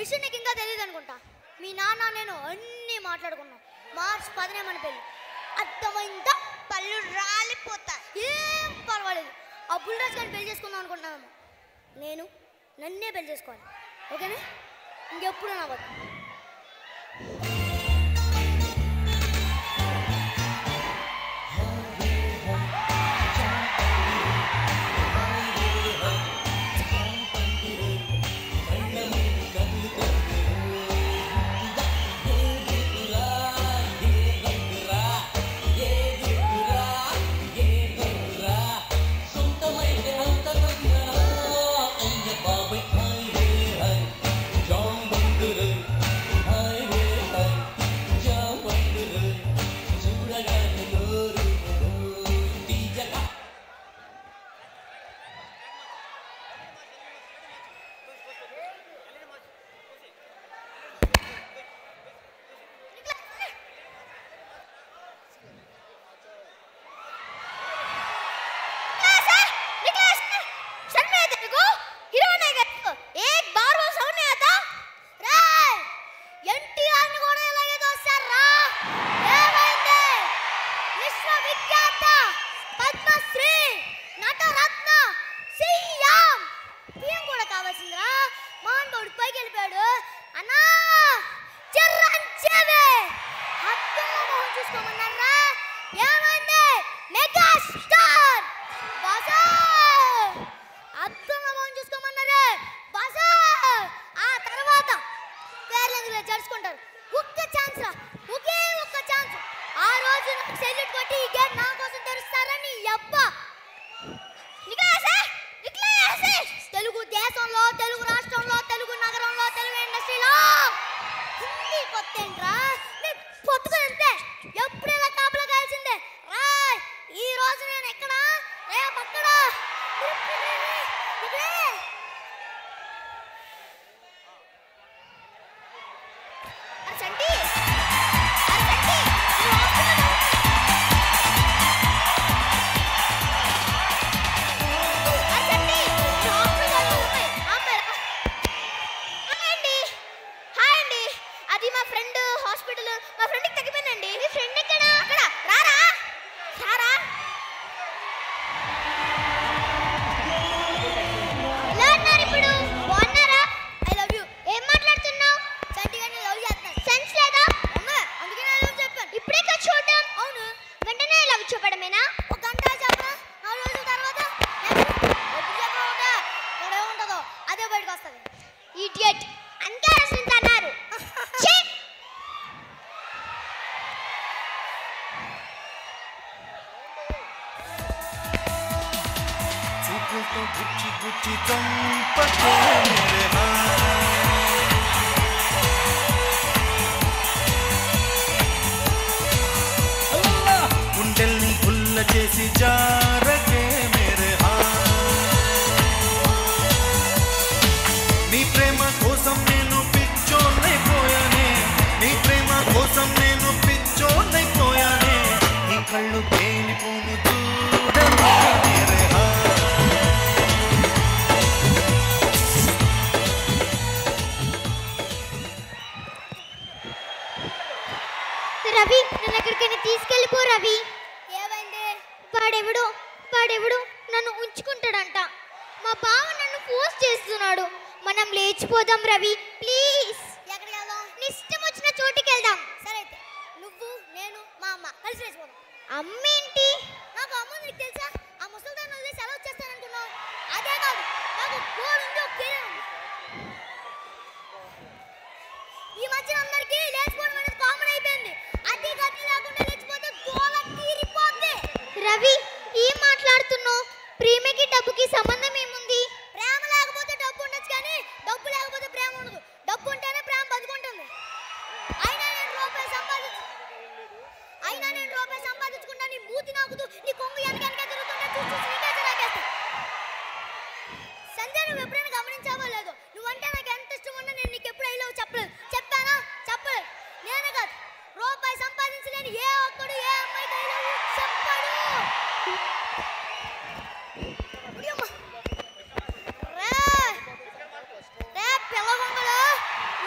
విషయం నీకు ఇంకా తెలియదు అనుకుంటా మీ నాన్న నేను అన్నీ మాట్లాడుకున్నాం మార్చ్ పదినే మన పెళ్ళి అర్థమైందా పళ్ళు రాలిపోతాయి ఏం పర్వాలేదు ఆ బుల్రాజ్ గారిని పెళ్లి చేసుకుందాం అనుకుంటున్నాము నేను నన్నే పెళ్లి చేసుకోవాలి ఓకేనా ఇంకెప్పుడు నా వద్దు निकला सर निकला सर सर मैं तेरे को हीरो नहीं कर एक बार वो समझ नहीं आता रे एनटीआर ని కూడా ఇలాగే దోస్తారా ఏమైంది విశ్వవిఖ్యాత పద్మశ్రీ నటరత్న సీఎం పిఎం కూడా కావాల్సిందిరా మోహన్ బాబు పైకి వెళ్ళిపోయాడు అన్నా చిరంజీవి హత్తుల మొహం చూసుకోమన్నారా ఏమైంది మెగా స్టార్ బాసా అద్దంగా మొహం చూసుకోమన్నారే బాసా ఆ తర్వాత పేర్లు జరుచుకుంటారు ఒక్క ఛాన్స్ రా ఒకే ఒక్క ఛాన్స్ ఆ రోజు నాకు సెల్యూట్ కొట్టి ఈ గేట్ నా కోసం తెరుస్తారని అబ్బా తెలుగు దేశంలో తెలుగు రాష్ట్రంలో తెలుగు నగరంలో తెలుగు ఇండస్ట్రీలో హిందీ కొత్తేంట్రా మీరు పొత్తుకుంటే ఎప్పుడు ఇలా కాపలా కాల్సిందే రాయ్ ఈ రోజు నేను ఎక్కడ రేపు అక్కడ ఇక్కడే. అరే చంటి అరే చంటి నువ్వు హాస్పిటల్ అసండి హాస్పిటల్లో ఉన్నాయి ఆపరా హాయ్ అండి హాయ్ అండి అది మా ఫ్రెండ్ హాస్పిటల్ మా ఫ్రెండ్కి తగ్గిపోయిందండి మీ ఫ్రెండ్ ఎక్కడ అక్కడ రారా రారా ఎలా ఉన్నారు ఇప్పుడు బాగున్నారా ఐ లవ్ యూ ఏం మాట్లాడుతున్నావు చంటి గారిని లవ్ చేస్తున్నాను సెన్స్ లేదా అందుకే నేను లవ్ చెప్పాను ఇప్పుడే కదా చూడడం అవును వెంటనే లవ్ చూపడమేనా ఒక గంట చెప్పరా నాలుగు రోజుల తర్వాత next ఎప్పుడు చెప్పరా ఒక ఇక్కడ ఏముంటుందో అదే బయటకు వస్తుంది ఇడియట్ అంతే అసలు అన్నారు ఛీ! చూపులతో గుచ్చి గుచ్చి చంపకే మేరే హాయ్ గుండెల్ని గుల్ల చేసి జారకే మేరే హాయ్ నీ ప్రేమ కోసం నేను పిచ్చోన్నైపోయానే నీ ప్రేమ కోసం నేను పిచ్చోన్నైపోయానే నీ కళ్ళు పేలిపోను చూడమే మేరే హాయ్ రవి నన్ను ఎక్కడికైనా తీసుకెళ్ళిపో రవి ఏమైంది వాడెవడో వాడెవడో నన్ను ఉంచుకుంటాడంట మా బావ నన్ను ఫోర్స్ చేస్తున్నాడు మనం లేచిపోదాం రవి ప్లీజ్ ఎక్కడికి వెళ్దాం నీ ఇష్టం వచ్చిన చోటికి వెళ్దాం సరే అయితే నువ్వు నేను మా అమ్మ కలిసి లేచిపోదాం అమ్మ ఏంటి నాకు అమ్మ నీకు తెలుసా ఆ ముసలిదాన్ని వదిలేసి ఎలా వచ్చేస్తాననుకున్నావు అదే కాదు నాకు గోడు ఉంది ఒక కెరీర్ ఉంది ఈ మధ్యన అందరికీ లేచిపోవడం అనేది కామన్ అయిపోయింది అతి గతి లేకుండా లేచిపోతే గోల తీరిపోద్ది రవి ఏం మాట్లాడుతున్నావు ప్రేమకి డబ్బుకి సంబంధం ఏముంది ప్రేమ లేకపోతే డబ్బు ఉండొచ్చు కానీ డబ్బు లేకపోతే ప్రేమ ఉండదు డబ్బు ఉంటేనే ప్రేమ బతుకుంటుంది అయినా నేను రూపాయి సంపాదించు అయినా నేను రూపాయి సంపాదించుకుంటా నీ మూతి నాకుతూ నీ కొంగు వెనక వెనక తిరుగుతుంటే చూసి చూసి నీకే చిరాకేస్తా. సంజయ్ నువ్వు ఎప్పుడైనా గమనించావో లేదో నువ్వంటే నాకు ఎంత ఇష్టం ఉన్నా నేను నీకు ఎప్పుడు అయ్యో చెప్పలేదు చెప్పానా చెప్పలేదు నేనే కాదు రూపాయి సంపాదించలేని ఏ ఒక్కడు ఏ అమ్మాయికి I love you చెప్పాడు ఉడియమ్మ. రే రే పిల్లగొంగలు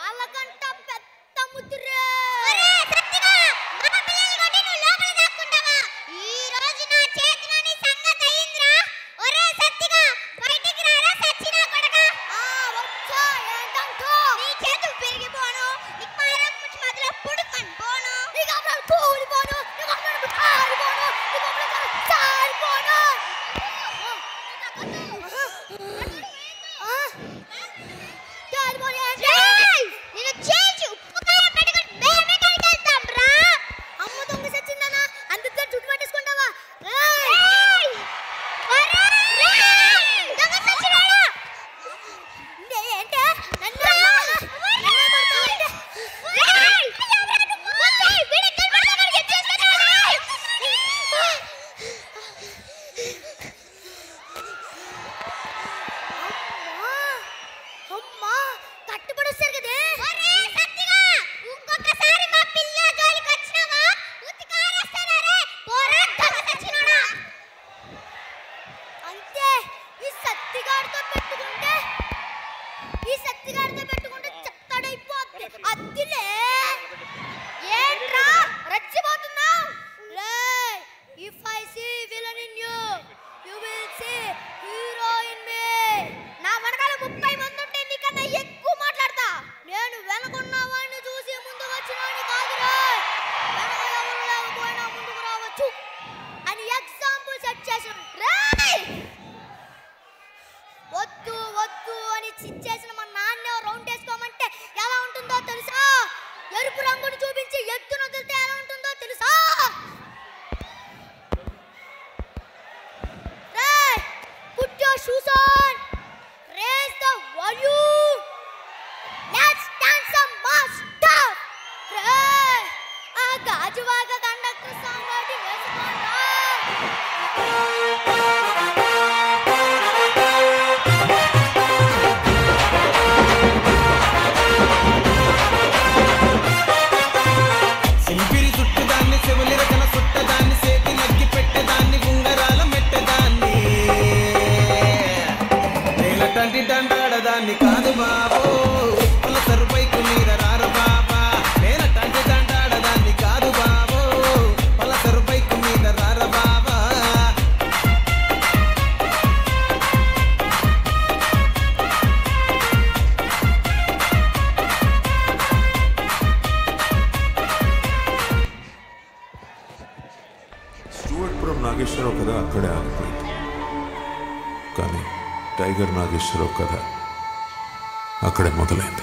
వాళ్ళకంట పెద్ద ముద్దురే ఒరే సత్తిగా మన పిల్లలు కొట్టి నువ్వు లోపల దాక్కుంటావా ఈ రోజు నా చేతిలో నీ సంగతి అయిందిరా ఒరే సత్తిగా బయటికి రారా సచ్చినా కొడక ఆ వచ్చా ఏంటంటో నీ చేతులు పెరిగిపోను నీకు మారం ముచ్చి మధ్యలో పుడుకొని పోను నీకు అప్పుడు కూలిపోను నీకు అప్పుడు కారిపోను నీకు అప్పుడు చారిపోను నేను చేసి ఉప్పు కారం పెట్టుకొని మేమే కడిగేస్తాం రా అమ్మ దొంగ సచ్చిందనా అందుకే చుట్టు పట్టేసుకుంటావా దొంగ సచ్చినాడా ఏంటే నన్ను అమ్మా కట్టుబడి వస్తారు కదే ఒరే సత్తిగా ఇంకొకసారి మా పిల్ల జోలికి వచ్చినావా ఉతికారేస్తానరే పోరా దొంగ సచ్చినోడా అంతే ఈ సత్తిగాడితో పెట్టుకుంటే ఈ సత్తిగాడితో పెట్టుకుంటే చెత్తడైపోద్ది అద్దిలే ఏంట్రా రచ్చిపోతున్నావు లే if I see villain in you you will see hero in me నా వెనకాల ముప్పై మంది ఉంటే నీకన్నా ఎక్కువ మాట్లాడతా నేను వెనకున్న వాడిని చూసి ముందు వచ్చినవాడిని కాదురా వెనక ఎవరు లేకపోయినా ముందుకు రావచ్చు అని ఎగ్జాంపుల్ సెట్ చేసిన రేయ్ వద్దు వద్దు అని చిచ్చేసిన మా నాన్న రౌండ్ వేసుకోమంటే ఎలా ఉంటుందో తెలుసా ఎరుపు రంగును చూపించి ఎత్తును వదిలితే ఎలా ఉంటుందో తెలుసా రేయ్ put your shoes on raise the volume let's dance some master రేయ్ ఆ గాజువాగ కండక్టర్ సాంగ్ ఒకటి వేసుకోండి సింపిరి చుట్టుదాన్ని చెవులి రకన సుట్టదాన్ని సేతి నగ్గి పెట్టేదాన్ని ఉంగరాల మెట్టేదాన్ని నేలటంటి దండాడదాన్ని కాదు బాబో పుల సరుపైకు మీద రార బాబా నేలటంటి దండాడదాన్ని కాదు బాబో పుల సరుపైకు మీద రార బాబా స్టూవర్ట్పురం నాగేశ్వరరావు కథ అక్కడే ఆగిపోయింది కానీ టైగర్ నాగేశ్వరరావు కథ అక్కడే మొదలైంది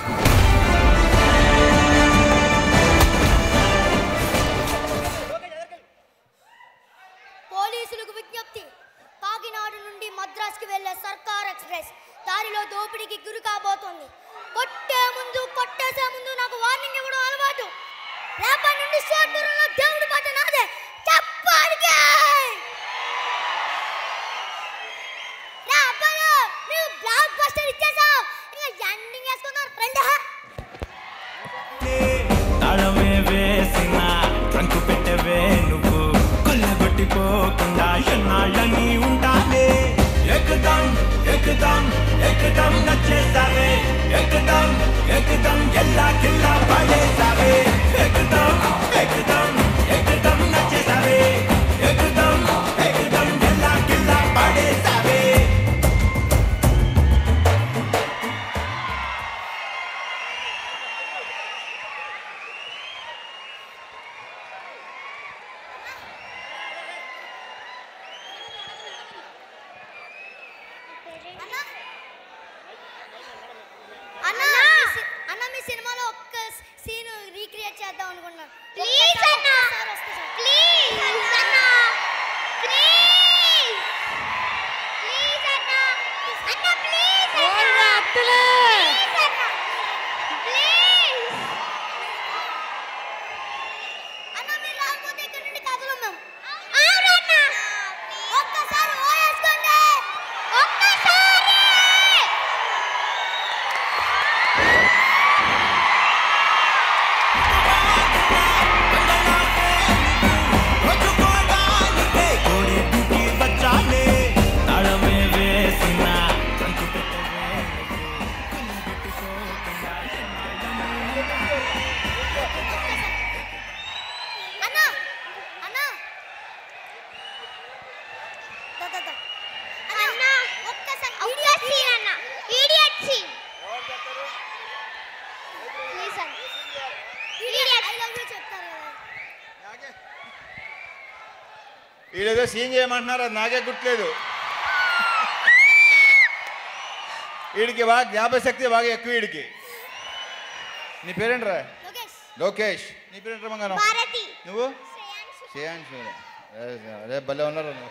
పోలీసులకు విజ్ఞప్తి కాకినాడ నుండి మద్రాసుకి వెళ్లే సర్కార్ ఎక్స్ప్రెస్ దారిలో దోపిడీకి గురి కాబోతోంది కొట్టే ముందు కొట్టేసే ముందు నాకు వార్నింగ్ ఇవ్వడం అలవాటు రేపటి నుండి షార్ట్ దూరంలో దేవుడి పాట నాదే చెప్పాలికే రా అబ్బాయిలు మేము బ్లాక్ బస్టర్ ఇచ్చేసాం ఇంకా ఎండింగ్ వేసుకుందాం ఫ్రెండ్ తాళమే వేసిన ట్రంకు పెట్టవే నువ్వు కొల్లగొట్టిపోకుండా ఎన్నాళ్ళని ఉంటానే ఎక్కుదాం ఎక్కుదాం ఎక్కుదాం నచ్చేసావే ఎక్కుదాం ఎక్కుదాం ఎల్లా కిల్లా పడేసావే ఎక్కుదాం ఎక్కుదాం ఎక్కుదాం నచ్చేసావే ఎక్కుదాం ఎక్కుదాం ఎల్లా కిల్లా పడేసావే అన్నా అన్నా అన్న మీ సినిమాలో ఒక్క సీన్ రీక్రియేట్ చేద్దాం అనుకున్నాను ప్లీజ్ అన్న ప్లీజ్ అన్న ప్లీజ్ ప్లీజ్ అన్న అన్న ప్లీజ్ అన్న అత్తలే ప్లీజ్ అన్న మీరు రాకపోతే ఇక్కడ నుండి కదలం మేము అవునన్నా ఒక్కసారి ఓయేసుకోండి ఒక్కసారి రోజు కూడా చేశాను ఐ లవ్ యూ చెప్తారు కదా వీడేదో సీన్ చేయమంటున్నారు అది నాకే గుర్తులేదు వీడికి బాగా జ్ఞాపశక్తి బాగా ఎక్కువ వీడికి నీ పేరేంట్రా లోకేష్ లోకేష్ నీ పేరేంట్రా మంగారం భారతి నువ్వు శ్రేయాంశు శ్రేయాంశు అదే, అదే భలే ఉన్నారు నువ్వు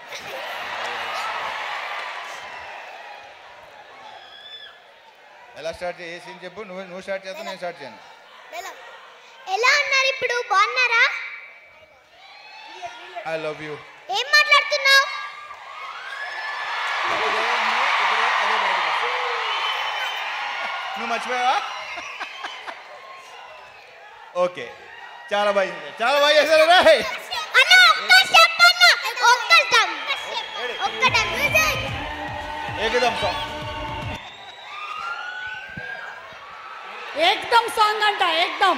ఎలా స్టార్ట్ చేయి ఏ సీన్ చెప్పు నువ్వు నువ్వు స్టార్ట్ చేస్తా నేను స్టార్ట్ చేయను ఎలా ఉన్నారు ఇప్పుడు బాగున్నారా ఐ లవ్ యూ ఏం మాట్లాడుతున్నావు నువ్వు మర్చిపోయావా ఓకే చాలా బాగా చేశారు. చాలా బాగా చేశారు రా అన్న ఒక్క స్టెప్ అన్న ఒక్క స్టెప్ ఒక్క స్టెప్ మ్యూజిక్ ఏకదం సాంగ్ ఏక్దమ్ సాంగ్ అంట ఏక్దమ్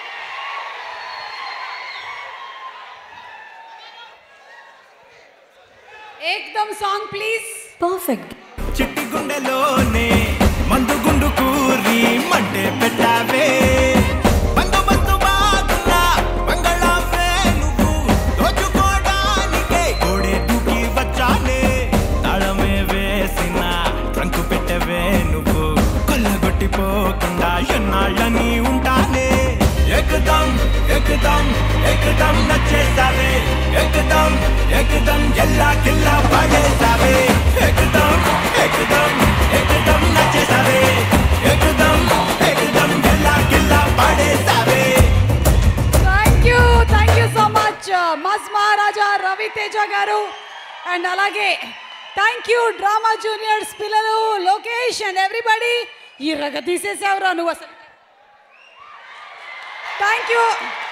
ఏక్దమ్ సాంగ్ ప్లీజ్ పర్ఫెక్ట్ చిట్టి గుండెలోనే మందు గుండు కూరి మంటే పెట్టావే బందోబస్తు బాగున్నా బంగళావే నువ్వు దోచుకోవడానికే కోడే దూకి వచ్చానే తాళమే వేసిన ట్రంకు పెట్టవే నువ్వు కొల్లగొట్టిపోకుండా ఎన్నాళ్ళని ఉంటానే ఎక్కదం ఎక్కదం ఎక్కదం నచ్చేసావే ఎక్కదం ఎక్కదం ఎల్లా కిల్లా పడేసావే ఎక్కదం ఎక్కదం ఎక్కదం నచ్చేసావే ఎక్కదం ఎక్కదం ఎల్లా కిల్లా పడేసావే thank you thank you so much మస్ మహారాజా రవితేజ గారు అండ్ అలాగే థ్యాంక్ యూ డ్రామా జూనియర్స్ పిల్లలు లోకేష్ అండ్ ఎవ్రీబడి ఈ రగ తీసేసావురా నువ్వు అసలు థ్యాంక్ యూ